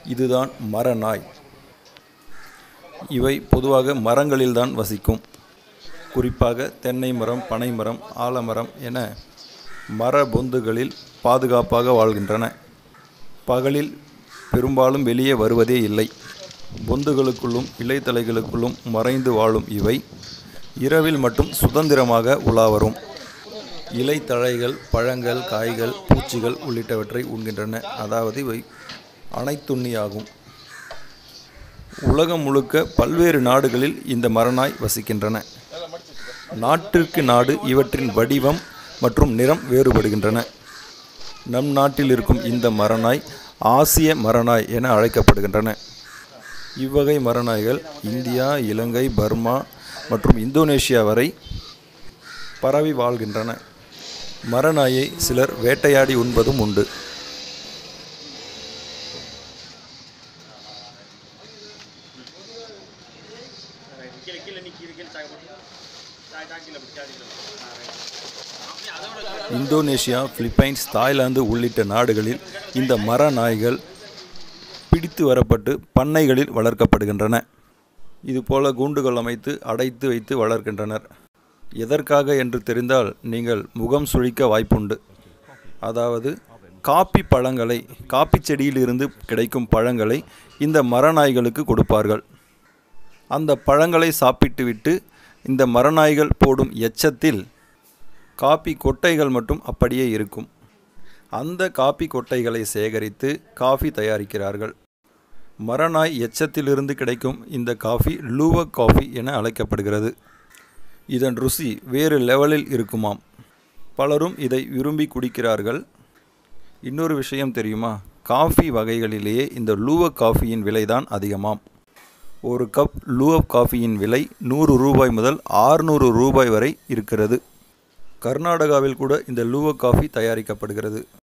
இதுதான் மரநாய் இவை பொதுவாக மரங்களில்தான் வசிக்கும் குறிப்பாக தென்னை மரம் பனை மரம் ஆலமரம் என மர பொந்துகளில் பாதுகாப்பாக வாழ்கின்றன பகலில் பெரும்பாலும் வெளியே வருவதே இல்லை பொந்துகளுக்குள்ளும் இலைத்தலைகளுக்குள்ளும் மறைந்து வாழும் இவை இரவில் மட்டும் சுதந்திரமாக உலா வரும் இலைத்தழைகள் பழங்கள் காய்கள் பூச்சிகள் உள்ளிட்டவற்றை உண்கின்றன அதாவது இவை அனைத்துண்ணியாகும் உலகம் முழுக்க பல்வேறு நாடுகளில் இந்த மரநாய் வசிக்கின்றன நாட்டிற்கு நாடு இவற்றின் வடிவம் மற்றும் நிறம் வேறுபடுகின்றன நம் நாட்டில் இருக்கும் இந்த மரநாய் ஆசிய மரநாய் என அழைக்கப்படுகின்றன இவ்வகை மரநாய்கள் இந்தியா இலங்கை பர்மா மற்றும் இந்தோனேஷியா வரை பரவி வாழ்கின்றன மரநாயை சிலர் வேட்டையாடி உண்பதும் உண்டு கீழே கீழே நீ கீழே கீழே சாக போட்டு சாய் சாய் கீழே பிடிச்சி கீழே ஆ ரைட் அதோட இந்தோனேஷியா பிலிப்பைன்ஸ் தாய்லாந்து உள்ளிட்ட நாடுகளில் இந்த மர நாய்கள் பிடித்து வரப்பட்டு பண்ணைகளில் வளர்க்கப்படுகின்றன இதுபோல கூண்டுகள் அமைத்து அடைத்து வைத்து வளர்க்கின்றனர் எதற்காக என்று தெரிந்தால் நீங்கள் முகம் சுழிக்க வாய்ப்புண்டு அதாவது காப்பி பழங்களை காப்பி செடியிலிருந்து கிடைக்கும் பழங்களை இந்த மரநாய்களுக்கு கொடுப்பார்கள் அந்த பழங்களை சாப்பிட்டுவிட்டு இந்த மரநாய்கள் போடும் எச்சத்தில் காப்பி கொட்டைகள் மட்டும் அப்படியே இருக்கும் அந்த காப்பி கொட்டைகளை சேகரித்து காஃபி தயாரிக்கிறார்கள் மரநாய் எச்சத்திலிருந்து கிடைக்கும் இந்த காஃபி லூவக் காஃபி என அழைக்கப்படுகிறது இதன் ருசி வேறு லெவலில் இருக்குமாம் பலரும் இதை விரும்பி குடிக்கிறார்கள் இன்னொரு விஷயம் தெரியுமா காஃபி வகைகளிலேயே இந்த லூவக் காஃபியின் விலைதான் அதிகமாம் ஒரு கப் லூவப் காஃபியின் விலை நூறு ரூபாய் முதல் ஆறுநூறு ரூபாய் வரை இருக்கிறது கர்நாடகாவில் கூட இந்த லூவக் காஃபி தயாரிக்கப்படுகிறது